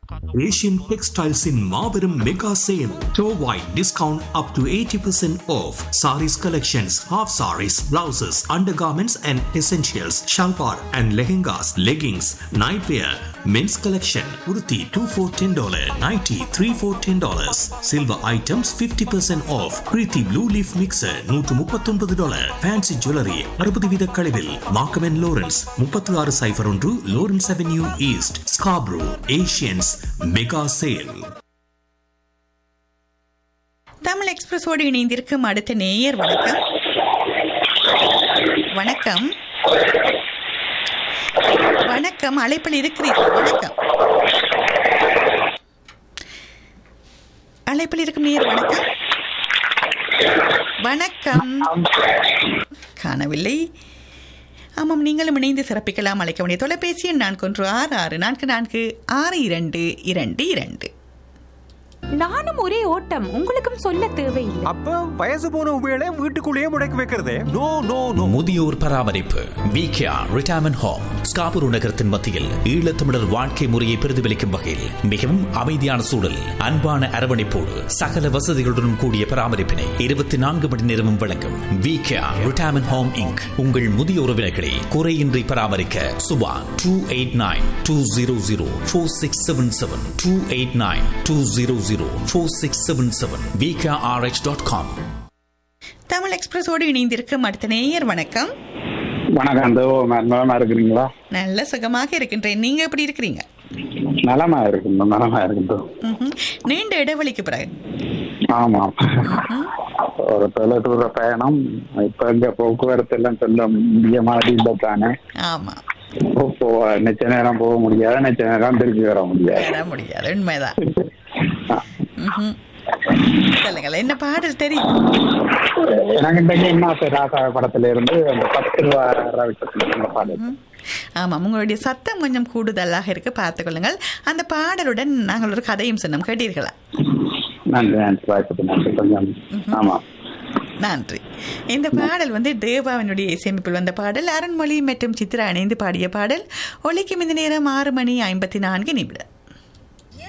Asian Textiles in Marverum Mega Sale. Store-wide discount up to 80% off. Saris collections, half saris, blouses, undergarments and essentials, shalwar and lehengas, leggings, nightwear, men's collection, kurti 2 for $10, nighty 3 for $10. Silver items 50% off. Kriti Blue Leaf Mixer 139 dollar. Fancy Jewelry 60 வீத கழிவில். Markham and Lawrence 36 சைபர் ஒன்று Lawrence Avenue East, Scarborough, Asians Mega Sale. Tamil எக்ஸ்பிரஸோடு இணைந்திருக்கும் அடுத்த நேயர் வணக்கம் வணக்கம் வணக்கம் அழைப்பில் இருக்கிறீர்கள் வணக்கம் அழைப்பில் இருக்கும் நேயர் வணக்கம் வணக்கம் காணவில்லை ஆமாம் நீங்களும் இணைந்து சிறப்பிக்கலாம் அழைக்க வேண்டிய தொலைபேசி எண் நான்கு ஒன்று ஆறு ஆறு நான்கு நான்கு ஆறு இரண்டு இரண்டு இரண்டு நானும் ஒரே ஓட்டம் உங்களுக்கும் சொல்ல தேவையில்லை அப்ப வயசு போன உபயோக வீட்டுக்குள்ளேயே முடக்கி வைக்கிறதே நோ நோ நோ முதியோர் பராமரிப்பு விகேஆர் ரிட்டையர்மெண்ட் ஹோம் ஸ்காபூர் நகரத்தின் மத்தியில் ஈழத்தமிழர் வாழ்க்கை முறையை பிரதிபலிக்கும் வகையில் மிகவும் அமைதியான சூழல் அன்பான அரவணைப்போடு சகல வசதிகளுடன் கூடிய பராமரிப்பினை இருபத்தி நான்கு மணி நேரமும் வழங்கும் விகேஆர் ரிட்டையர்மெண்ட் ஹோம் இங்க் உங்கள் முதிய உறவினர்களை குறையின்றி பராமரிக்க Subha two eight nine two zero zero four six seven seven two eight nine two zero zero four six seven seven VKRH dot com Tamil எக்ஸ்பிரஸோடு இணைந்திருக்கும் அடுத்த நேயர் வணக்கம் வணக்கம் தேவோ நலமா இருக்கிறீங்களா நல்ல சுகமாக இருக்கின்றேன் நீங்க எப்படி இருக்கிறீங்க நலமா இருக்கணும் நலமா இருக்கட்டும் ம்ஹும். நீண்ட இடைவெளிக்கு பிறகு ஆமாம் ஒரு தொலைதூர பயணம் இப்ப இங்க போக்குவரத்து எல்லாம் சொல்ல முடிய மாதிரி இல்லை தானே ஆமா போ நிச்ச நேரம் போக முடியாது நிச்ச நேரம் திருப்பி வர முடியாது வர முடியாது உண்மைதான் ம்ஹும். சொல்லுங்கள் என்ன பாடல் தெரியும் எனக்கு இன்றைக்கு என்ன ராசா படத்துல இருந்து அந்த பத்து ரூபா ரவிட்டத்துல பாடல் ம். ஆமாம் உங்களுடைய சத்தம் கொஞ்சம் கூடுதலாக இருக்கு பார்த்துக் கொள்ளுங்கள் அந்த பாடலுடன் நாங்கள் ஒரு கதையும் சொன்னோம் கேட்டீர்களா நன்றி நன்றி வாய்ப்புக்கு நன்றி கொஞ்சம் ஆமா நன்றி இந்த பாடல் வந்து தேவாவினுடைய இசையமைப்பில் வந்த பாடல் அருண்மொழி மற்றும் சித்ரா இணைந்து பாடிய பாடல் ஒலிக்கும் இந்த நேரம் ஆறு மணி ஐம்பத்தி நான்கு நிமிடம்